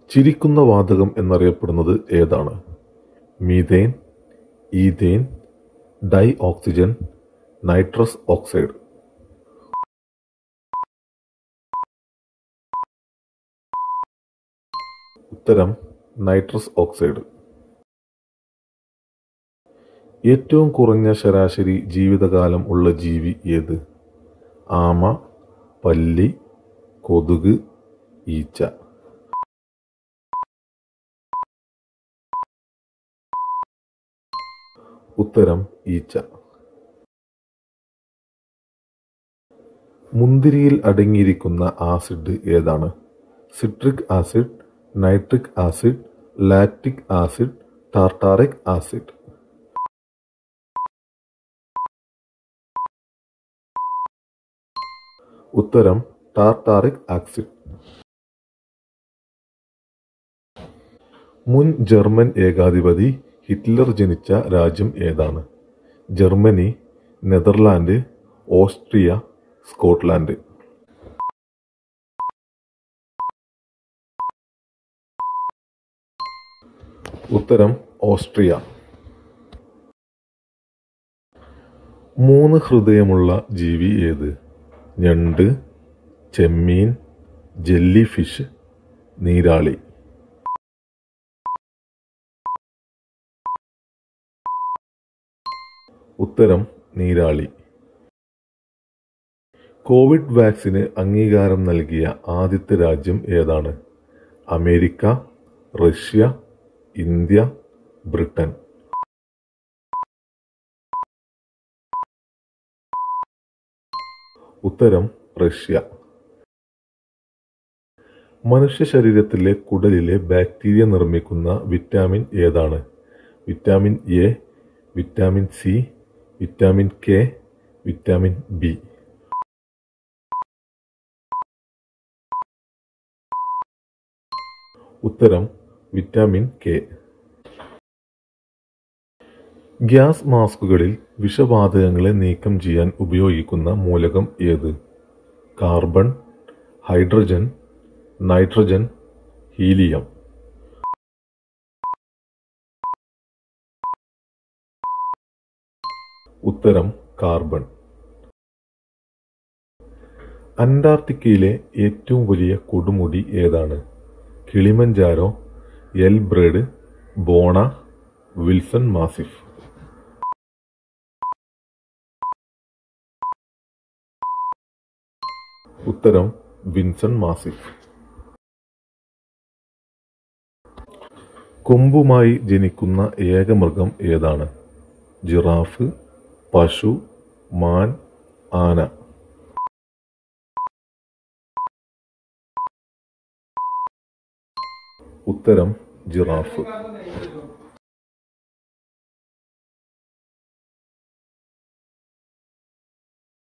ചിരിക്കുന്ന വാതകം എന്നറിയപ്പെടുന്നത് ഏതാണ് methane ethane di oxygen nitrous oxide ഉത്തരം നൈട്രസ് ഓക്സൈഡ് ഏറ്റവും കുറഞ്ഞ ശരാശരി ജീവിതകാലം ഉള്ള ജീവി ഏത് ആമ പല്ലി കൊതുക് ഈച്ച ഉത്തരം ഈച്ച മുന്തിരിയിൽ അടങ്ങിയിരിക്കുന്ന ആസിഡ് ഏതാണ് citric acid nitric acid lactic acid tartaric acid ഉത്തരം ടാർട്ടാറിക് ആസിഡ് മുൻ ജർമ്മൻ ഏകാധിപതി ഹിറ്റ്ലർ ജനിച്ച രാജ്യം ഏതാണ് ജർമ്മനി നെതർലാൻഡ് ഓസ്ട്രിയ സ്കോട്ട്ലാൻഡ് ഉത്തരം ഓസ്ട്രിയ മൂന്ന് ഹൃദയമുള്ള ജീവി ഏത് ഞണ്ട് ചെമ്മീൻ ജെല്ലി ഫിഷ് നീരാളി ഉത്തരം നീരാളി കോവിഡ് വാക്സിന് അംഗീകാരം നൽകിയ ആദ്യത്തെ രാജ്യം ഏതാണ് അമേരിക്ക റഷ്യ ഇന്ത്യ ബ്രിട്ടൻ ഉത്തരം റഷ്യ മനുഷ്യ ശരീരത്തിലെ കുടലിലെ ബാക്ടീരിയ നിർമ്മിക്കുന്ന വിറ്റാമിൻ ഏതാണ് vitamin A vitamin C vitamin K vitamin B ഉത്തരം വിറ്റാമിൻ കെ ഗ്യാസ് മാസ്കുകളിൽ വിഷവാതകങ്ങളെ നീക്കം ചെയ്യാൻ ഉപയോഗിക്കുന്ന മൂലകം ഏത് കാർബൺ ഹൈഡ്രജൻ നൈട്രജൻ ഹീലിയം ഉത്തരം കാർബൺ അന്റാർട്ടിക്കയിലെ ഏറ്റവും വലിയ കൊടുമുടി ഏതാണ് Kilimanjaro Elbrus Bona Wilson massif ഉത്തരം വിൻസൺ മാസിഫ് കൊമ്പുമായി ജനിക്കുന്ന ഏക മൃഗം ഏതാണ് ജിറാഫ് പശു മാൻ ആന ഉത്തരം ജിറാഫ്